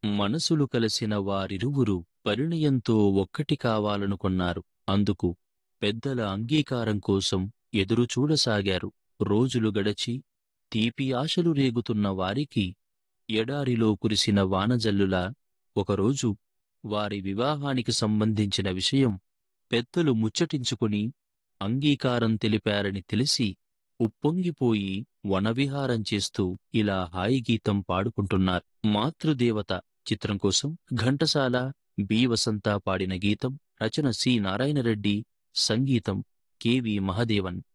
మనసులు కలిసిన వారిరువురు పరిణయంతో ఒక్కటి కావాలనుకున్నారు అందుకు పెద్దల అంగీకారం కోసం ఎదురుచూడసాగారు రోజులు గడచి తీపి ఆశలు రేగుతున్న వారికి ఎడారిలో కురిసిన వానజల్లులా ఒకరోజు వారి వివాహానికి సంబంధించిన విషయం పెద్దలు ముచ్చటించుకుని అంగీకారం తెలిపారని తెలిసి ఉప్పొంగిపోయి వనవిహారం చేస్తూ ఇలా హాయి గీతం పాడుకుంటున్నారు మాతృదేవత చిత్రం కోసం ఘంటసాల బి వసంత పాడిన గీతం రచన సి నారాయణరెడ్డి సంగీతం కెవి మహదేవన్